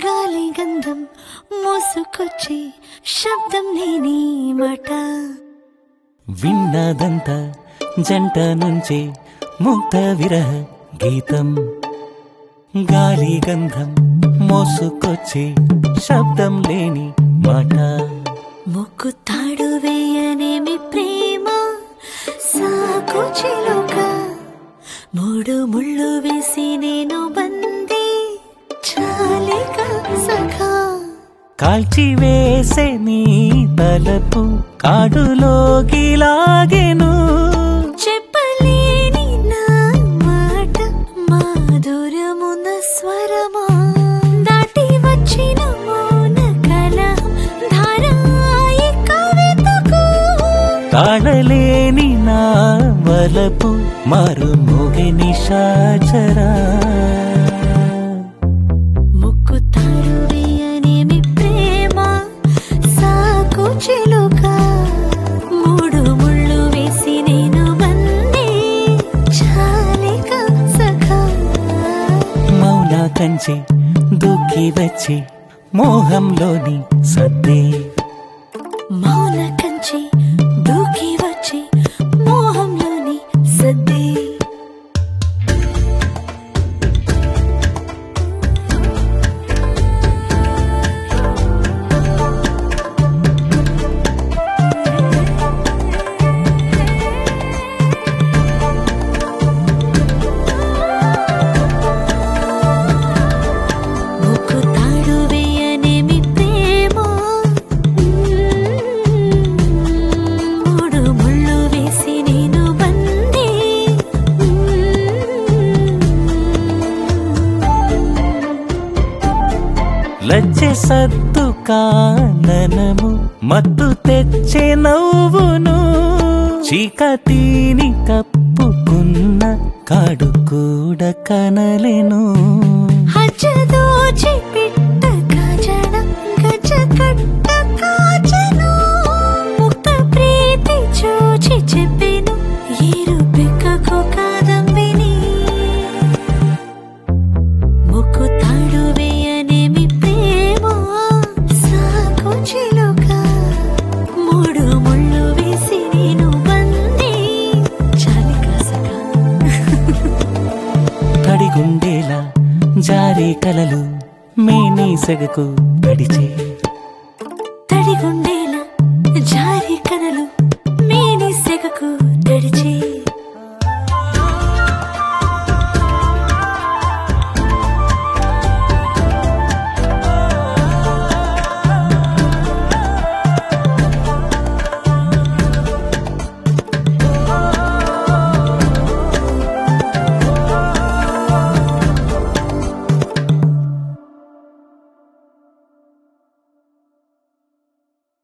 గాలి గంధం మోసుకొచ్చే శబ్దం లేని మాట విన్నదంత జంట నుంచే ముక్త విరహ గీతం గాలి గంధం మోసుకొచ్చే శబ్దం లేని మాట ముక్కు తాడు వేయనేమి ప్రేమ సాకు చిలుక మూడు ముళ్ళు వేసి నేను బందీ చాలిక సఖా కాల్చి వేసే నీ తలపు కాడులోకి లాగెను చెప్పలేని నా మాట మాధుర్యమున్న స్వరమా దాటి వచ్చిన మౌన కలహం ధారాయి కవితకు తాళలేని నా వలపు మారు మోగె నిశాచరా ముక్కు తాడు వేయనేమి ప్రేమ సాకు చిలుక మూడు ముళ్ళు వేసి నేను బందే చాలిక సఖా మౌన కంచె దూకి వచ్చి మోహంలోని సద్దే మౌన కంచి దూకి వచ్చి మోహంలోని సద్దే ముక్కు తాడు వేయనేమి ప్రేమ మూడు ముళ్ళు వేసి నేను బందే లజ్జె సత్తు కాననము మత్తు తెచ్చే నవ్వును చీకటిని కప్పుకున్న కాడు కూడా కనలెను హచ్చదోచి పిట్ట కాజన గజ కట్ట కాజను ముక్త ప్రీతి చూచి చెప్పెను ఏరు పెక్కకు కాదంబిని ముక్కు తాడు వేయనేమి ప్రేమ సాకు చిలుక మూడు ముళ్ళు వేసి నేను బందీ చాలిక సఖా తడిగుండేలా జారే కలలు మేనీ సెగకు గడిచే తడిగుండేలా జారి కనలు